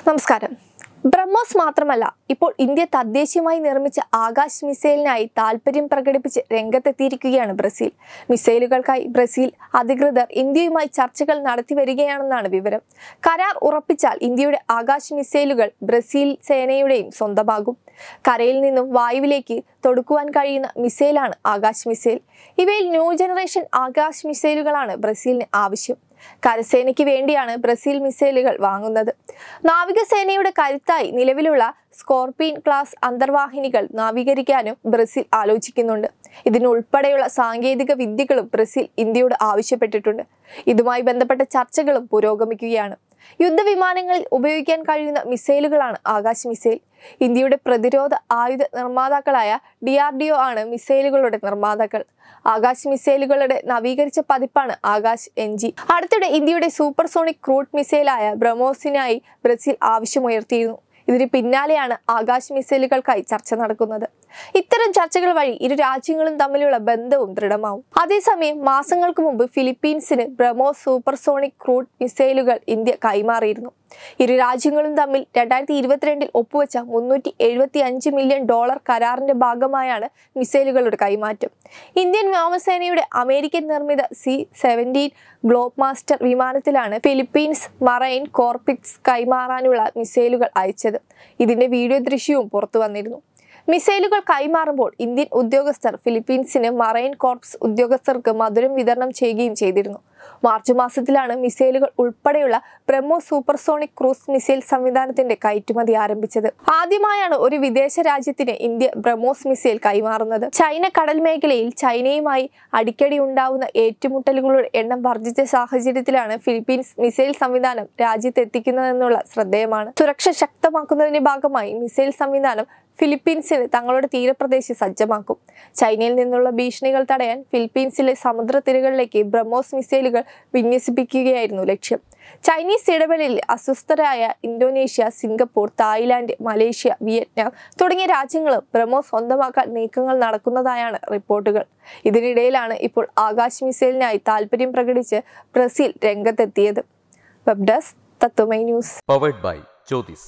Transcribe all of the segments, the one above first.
നമസ്കാരം ബ്രഹ്മോസ് മാത്രമല്ല ഇപ്പോൾ ഇന്ത്യ തദ്ദേശീയമായി നിർമ്മിച്ച ആകാശ് മിസൈലിനായി താൽപര്യം പ്രകടിപ്പിച്ച് രംഗത്തെത്തിയിരിക്കുകയാണ് ബ്രസീൽ മിസൈലുകൾക്കായി ബ്രസീൽ അധികൃതർ ഇന്ത്യയുമായി ചർച്ചകൾ നടത്തി വരികയാണെന്നാണ് വിവരം കരാർ ഉറപ്പിച്ചാൽ ഇന്ത്യയുടെ ആകാശ് മിസൈലുകൾ ബ്രസീൽ സേനയുടെയും സ്വന്തമാകും കരയിൽ നിന്നും വായുവിലേക്ക് തൊടുക്കുവാൻ കഴിയുന്ന മിസൈലാണ് ആകാശ് മിസൈൽ ഇവയിൽ ന്യൂ ജനറേഷൻ ആകാശ് മിസൈലുകളാണ് ബ്രസീലിന് ആവശ്യം കരസേനയ്ക്ക് വേണ്ടിയാണ് ബ്രസീൽ മിസൈലുകൾ വാങ്ങുന്നത് നാവികസേനയുടെ കരുത്തായി നിലവിലുള്ള സ്കോർപിയൻ ക്ലാസ് അന്തർവാഹിനികൾ നവീകരിക്കാനും ബ്രസീൽ ആലോചിക്കുന്നുണ്ട് ഇതിനുൾപ്പെടെയുള്ള സാങ്കേതിക വിദ്യകളും ബ്രസീൽ ഇന്ത്യയോട് ആവശ്യപ്പെട്ടിട്ടുണ്ട് ഇതുമായി ബന്ധപ്പെട്ട ചർച്ചകളും പുരോഗമിക്കുകയാണ് യുദ്ധവിമാനങ്ങളിൽ ഉപയോഗിക്കാൻ കഴിയുന്ന മിസൈലുകളാണ് ആകാശ് മിസൈൽ ഇന്ത്യയുടെ പ്രതിരോധ ആയുധ നിർമ്മാതാക്കളായ ഡി ആർ ഡി ഒ ആണ് മിസൈലുകളുടെ നിർമ്മാതാക്കൾ ആകാശ് മിസൈലുകളുടെ നവീകരിച്ച പതിപ്പാണ് ആകാശ് എൻ ജി അടുത്തിടെ ഇന്ത്യയുടെ സൂപ്പർസോണിക് ക്രൂഡ് മിസൈലായ ബ്രഹ്മോസിനായി ബ്രസീൽ ആവശ്യമുയർത്തിയിരുന്നു ഇതിന് പിന്നാലെയാണ് ആകാശ് മിസൈലുകൾക്കായി ചർച്ച നടക്കുന്നത് ഇത്തരം ചർച്ചകൾ വഴി ഇരു രാജ്യങ്ങളും തമ്മിലുള്ള ബന്ധവും ദൃഢമാവും അതേസമയം മാസങ്ങൾക്ക് മുമ്പ് ഫിലിപ്പീൻസിന് ബ്രഹ്മോസ് സൂപ്പർസോണിക് ക്രൂഡ് മിസൈലുകൾ ഇന്ത്യ കൈമാറിയിരുന്നു ഇരു രാജ്യങ്ങളും തമ്മിൽ രണ്ടായിരത്തി ഇരുപത്തിരണ്ടിൽ ഒപ്പുവെച്ച മുന്നൂറ്റി എഴുപത്തി അഞ്ച് മില്യൺ ഡോളർ കരാറിന്റെ ഭാഗമായാണ് മിസൈലുകളുടെ കൈമാറ്റം ഇന്ത്യൻ വ്യോമസേനയുടെ അമേരിക്കൻ നിർമ്മിത സി സെവൻറ്റീൻ ഗ്ലോബ് മാസ്റ്റർ വിമാനത്തിലാണ് ഫിലിപ്പീൻസ് മറൈൻ കോർപിക്സ് കൈമാറാനുള്ള മിസൈലുകൾ അയച്ചത് ഇതിന്റെ വീഡിയോ ദൃശ്യവും പുറത്തു വന്നിരുന്നു മിസൈലുകൾ കൈമാറുമ്പോൾ ഇന്ത്യൻ ഉദ്യോഗസ്ഥർ ഫിലിപ്പീൻസിന് മറൈൻ കോർപ്സ് ഉദ്യോഗസ്ഥർക്ക് മധുരം വിതരണം ചെയ്യുകയും ചെയ്തിരുന്നു മാർച്ച് മാസത്തിലാണ് മിസൈലുകൾ ഉൾപ്പെടെയുള്ള ബ്രഹ്മോ സൂപ്പർസോണിക് ക്രൂസ് മിസൈൽ സംവിധാനത്തിന്റെ കയറ്റുമതി ആരംഭിച്ചത് ആദ്യമായാണ് ഒരു വിദേശ രാജ്യത്തിന് ഇന്ത്യ ബ്രഹ്മോസ് മിസൈൽ കൈമാറുന്നത് ചൈന കടൽ മേഖലയിൽ ചൈനയുമായി അടിക്കടി ഉണ്ടാവുന്ന ഏറ്റുമുട്ടലുകളുടെ എണ്ണം വർദ്ധിച്ച സാഹചര്യത്തിലാണ് ഫിലിപ്പീൻസ് മിസൈൽ സംവിധാനം രാജ്യത്തെത്തിക്കുന്നതെന്നുള്ള ശ്രദ്ധേയമാണ് സുരക്ഷ ശക്തമാക്കുന്നതിന്റെ ഭാഗമായി മിസൈൽ സംവിധാനം ഫിലിപ്പീൻസിന് തങ്ങളുടെ തീരപ്രദേശം സജ്ജമാക്കും ചൈനയിൽ നിന്നുള്ള ഭീഷണികൾ തടയാൻ ഫിലിപ്പീൻസിലെ സമുദ്രത്തിരകളിലേക്ക് ബ്രഹ്മോസ് മിസൈലുകൾ വിന്യസിപ്പിക്കുകയായിരുന്നു ലക്ഷ്യം ചൈനീസ് ഇടപെടലിൽ അസ്വസ്ഥരായ Indonesia Singapore Thailand Malaysia Vietnam തുടങ്ങിയ രാജ്യങ്ങളും ബ്രഹ്മോസ് സ്വന്തമാക്കാൻ നീക്കങ്ങൾ നടക്കുന്നതായാണ് റിപ്പോർട്ടുകൾ ഇതിനിടയിലാണ് ഇപ്പോൾ ആകാശ് മിസൈലിനായി താൽപര്യം പ്രകടിച്ച് ബ്രസീൽ രംഗത്തെത്തിയത് web desk Tatwamayi news Powered by Jyotis.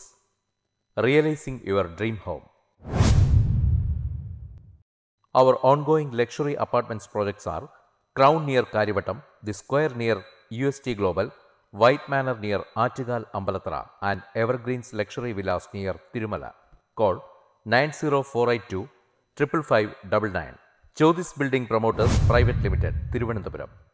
Realizing your dream home. Our ongoing luxury apartments projects are Crown near Karivattam, The Square near UST Global, White Manor near Achigal Ambalatra, and Evergreens Luxury Villas near Tirumala. Call 90482 55599. Jyotis Building Promoters Private Limited, Thiruvananthapuram.